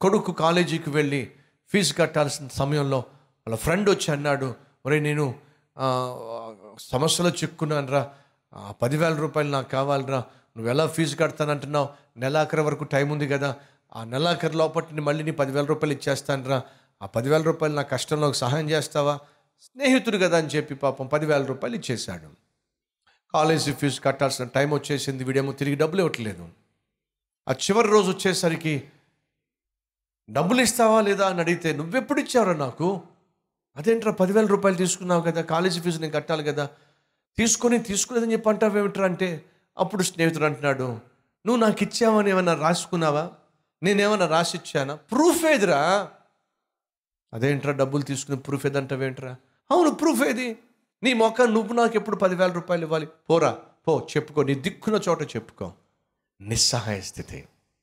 కొడుకు కాలేజీకి వెళ్ళి ఫీజు కట్టాల్సిన సమయంలో వాళ్ళ ఫ్రెండ్ వచ్చి అన్నాడు ఒరే నేను ఆ, సమస్యలో చిక్కున్నాను రా పదివేల రూపాయలు నాకు కావాలిరా నువ్వు ఎలా ఫీజు కడతానంటున్నావు నెలాఖరు వరకు టైం ఉంది కదా ఆ నెలాఖరు లోపల మళ్ళీ నీ పదివేల రూపాయలు ఇచ్చేస్తాను రా ఆ పదివేల రూపాయలు నా కష్టంలో సహాయం చేస్తావా స్నేహితుడు కదా అని చెప్పి పాపం పదివేల రూపాయలు ఇచ్చేశాడు కాలేజీ ఫీజు కట్టాల్సిన టైం వచ్చేసింది వీడేమో తిరిగి డబ్బులు ఇవ్వట్లేదు ఆ చివరి రోజు వచ్చేసరికి డబ్బులు ఇస్తావా లేదా అని అడిగితే నువ్వెప్పుడు ఇచ్చావురా నాకు అదేంట్రా పదివేల రూపాయలు తీసుకున్నావు కదా కాలేజీ ఫీజు నేను కట్టాలి కదా తీసుకొని తీసుకునేదని చెప్పి అంటావేమిట్రా అంటే అప్పుడు స్నేహితుడు అంటున్నాడు నువ్వు నాకు ఇచ్చావని ఏమన్నా రాసుకున్నావా నేనేమన్నా రాసి ఇచ్చానా ప్రూఫ్ ఏదిరా అదేంట్రా డబ్బులు తీసుకుని ప్రూఫ్ ఏదంటావేంట్రా అవును ప్రూఫ్ ఏది నీ మొక్క నువ్వు నాకు ఎప్పుడు పదివేల రూపాయలు ఇవ్వాలి పోరా పో చెప్పుకో నీ దిక్కున్న చోట చెప్పుకో నిస్సహాయ స్థితి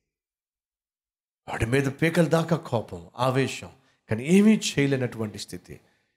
వాడి మీద పీకల దాకా కోపం ఆవేశం కానీ ఏమీ చేయలేనటువంటి స్థితి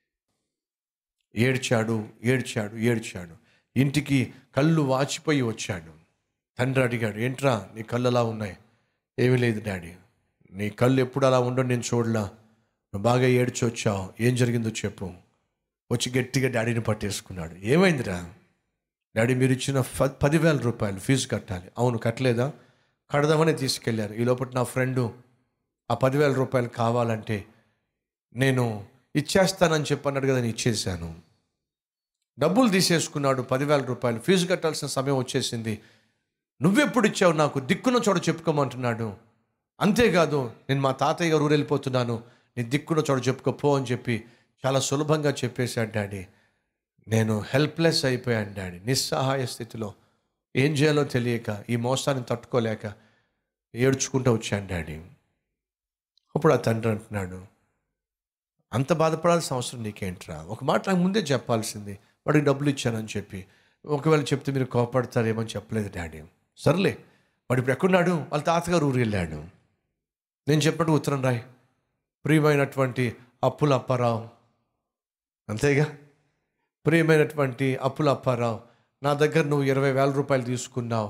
ఏడ్చాడు ఏడ్చాడు ఏడ్చాడు ఇంటికి కళ్ళు వాచిపోయి వచ్చాడు తండ్రి అడిగాడు ఏంట్రా నీ కళ్ళు అలా ఉన్నాయి ఏమీ లేదు డాడీ నీ కళ్ళు ఎప్పుడు అలా ఉండవు నేను చూడలా నువ్వు బాగా ఏడ్చి వచ్చావు ఏం జరిగిందో చెప్పు వచ్చి గట్టిగా డాడీని పట్టేసుకున్నాడు ఏమైందిరా డాడీ మీరు ఇచ్చిన ఫ- పదివేల రూపాయలు ఫీజు కట్టాలి అవును కట్టలేదా కడదామని తీసుకెళ్లారు ఈ లోపల నా ఫ్రెండు ఆ పదివేల రూపాయలు కావాలంటే నేను ఇచ్చేస్తానని చెప్పన్నాడు కదా నేను ఇచ్చేసాను డబ్బులు తీసేసుకున్నాడు పదివేల రూపాయలు ఫీజు కట్టాల్సిన సమయం వచ్చేసింది నువ్వెప్పుడు ఇచ్చావు నాకు దిక్కున చోట చెప్పుకోమంటున్నాడు అంతేకాదు నేను మా తాతయ్య గారు ఊరు వెళ్ళిపోతున్నాను నీ దిక్కున చోట చెప్పుకోపో అని చెప్పి చాలా సులభంగా చెప్పేశాడు డాడీ నేను హెల్ప్లెస్ అయిపోయాను డాడీ నిస్సహాయ స్థితిలో ఏం చేయాలో తెలియక ఈ మోసాన్ని తట్టుకోలేక ఏడ్చుకుంటూ వచ్చాను డాడీ అప్పుడు ఆ తండ్రి అంటున్నాడు అంత బాధపడాల్సిన అవసరం నీకేంట్రా ఒక మాట నాకు ముందే చెప్పాల్సింది వాడికి డబ్బులు ఇచ్చానని చెప్పి ఒకవేళ చెప్తే మీరు కోపడతారేమో అని చెప్పలేదు డాడీ సర్లే వాడు ఇప్పుడు ఎక్కడున్నాడు వాళ్ళ తాతగారు ఊరు వెళ్ళాడు నేను చెప్పినట్టు ఉత్తరం రాయ్ ప్రియమైనటువంటి అప్పుల అప్పారావు అంతేగా ప్రియమైనటువంటి అప్పుల అప్పారావు నా దగ్గర నువ్వు ఇరవై వేల రూపాయలు తీసుకున్నావు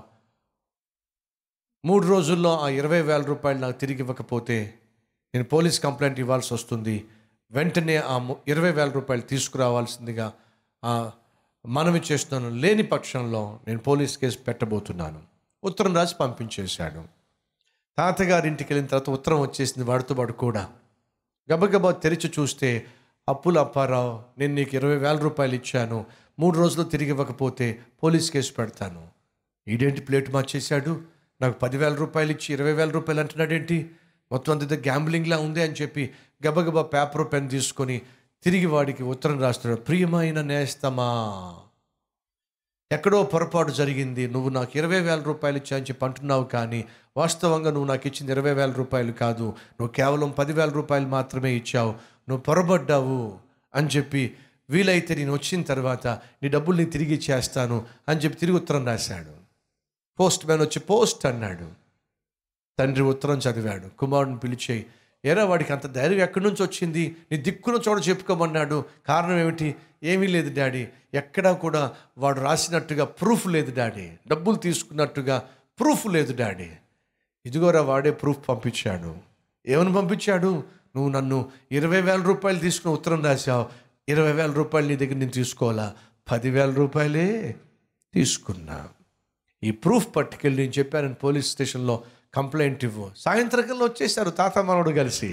మూడు రోజుల్లో ఆ ఇరవై వేల రూపాయలు నాకు తిరిగి ఇవ్వకపోతే నేను పోలీస్ కంప్లైంట్ ఇవ్వాల్సి వస్తుంది వెంటనే ఆ ము- ఇరవై వేల రూపాయలు తీసుకురావాల్సిందిగా ఆ మనవి చేస్తున్నాను లేని పక్షంలో నేను పోలీస్ కేసు పెట్టబోతున్నాను ఉత్తరం రాసి పంపించేశాడు తాతగారింటికి వెళ్ళిన తర్వాత ఉత్తరం వచ్చేసింది వాడితో వాడు కూడా గబగబా తెరిచి చూస్తే అప్పుల అప్పారావు నేను నీకు ఇరవై వేల రూపాయలు ఇచ్చాను మూడు రోజులు తిరిగి ఇవ్వకపోతే పోలీస్ కేసు పెడతాను ఈడేంటి ప్లేట్ మార్చేశాడు నాకు పదివేల రూపాయలు ఇచ్చి ఇరవై వేల రూపాయలు అంటున్నాడేంటి మొత్తం అంత గ్యాంబ్లింగ్లా ఉంది అని చెప్పి గబగబా పేపర్ పెన్ తీసుకొని తిరిగి వాడికి ఉత్తరం రాస్తున్నాడు ప్రియమైన నేస్తమా ఎక్కడో పొరపాటు జరిగింది నువ్వు నాకు ఇరవై వేల రూపాయలు ఇచ్చాయని చెప్పి అంటున్నావు కానీ వాస్తవంగా నువ్వు నాకు ఇచ్చింది ఇరవై వేల రూపాయలు కాదు నువ్వు కేవలం పదివేల రూపాయలు మాత్రమే ఇచ్చావు నువ్వు పొరబడ్డావు అని చెప్పి వీలైతే నేను వచ్చిన తర్వాత నీ డబ్బులు నేను తిరిగి ఇచ్చేస్తాను అని చెప్పి తిరిగి ఉత్తరం రాశాడు పోస్ట్ మ్యాన్ వచ్చి పోస్ట్ అన్నాడు తండ్రి ఉత్తరం చదివాడు కుమారుడిని పిలిచేయి ఏరా వాడికి అంత ధైర్యం ఎక్కడి నుంచి వచ్చింది నీ దిక్కున చోట చెప్పుకోమన్నాడు కారణం ఏమిటి ఏమీ లేదు డాడీ ఎక్కడా కూడా వాడు రాసినట్టుగా ప్రూఫ్ లేదు డాడీ డబ్బులు తీసుకున్నట్టుగా ప్రూఫ్ లేదు డాడీ ఇదిగోరా వాడే ప్రూఫ్ పంపించాడు ఏమని పంపించాడు నువ్వు నన్ను ఇరవై వేల రూపాయలు తీసుకుని ఉత్తరం రాశావు ఇరవై వేల రూపాయలు నీ దగ్గర నేను తీసుకోవాలా పదివేల రూపాయలే తీసుకున్నా ఈ ప్రూఫ్ పట్టుకెళ్ళి నేను చెప్పాను పోలీస్ స్టేషన్లో కంప్లైంట్ ఇవ్వు సాయంత్రకల్లా వచ్చేసారు తాత మనవడు కలిసి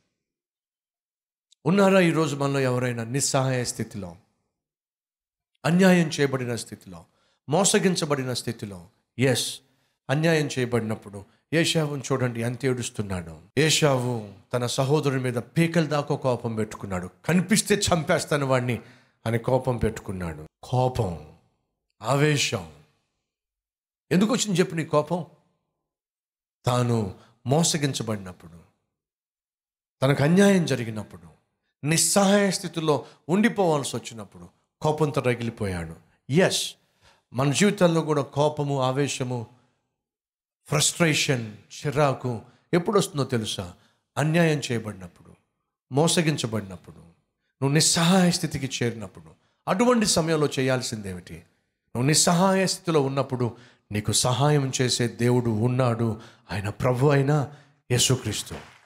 ఉన్నారా ఈరోజు మనలో ఎవరైనా నిస్సహాయ స్థితిలో అన్యాయం చేయబడిన స్థితిలో మోసగించబడిన స్థితిలో ఎస్ అన్యాయం చేయబడినప్పుడు ఏషావుని చూడండి ఎంత ఏడుస్తున్నాడు ఏషావు తన సహోదరుని మీద పీకల దాకా కోపం పెట్టుకున్నాడు కనిపిస్తే చంపేస్తాను వాడిని అని కోపం పెట్టుకున్నాడు కోపం ఆవేశం ఎందుకు వచ్చింది చెప్పు నీ కోపం తాను మోసగించబడినప్పుడు తనకు అన్యాయం జరిగినప్పుడు నిస్సహాయ స్థితిలో ఉండిపోవాల్సి వచ్చినప్పుడు కోపంతో రగిలిపోయాడు ఎస్ మన జీవితాల్లో కూడా కోపము ఆవేశము ఫ్రస్ట్రేషన్ చిరాకు ఎప్పుడు వస్తుందో తెలుసా అన్యాయం చేయబడినప్పుడు మోసగించబడినప్పుడు నువ్వు నిస్సహాయ స్థితికి చేరినప్పుడు అటువంటి సమయంలో చేయాల్సిందేమిటి నువ్వు నిస్సహాయ స్థితిలో ఉన్నప్పుడు నీకు సహాయం చేసే దేవుడు ఉన్నాడు ఆయన ప్రభు అయిన యేసుక్రీస్తు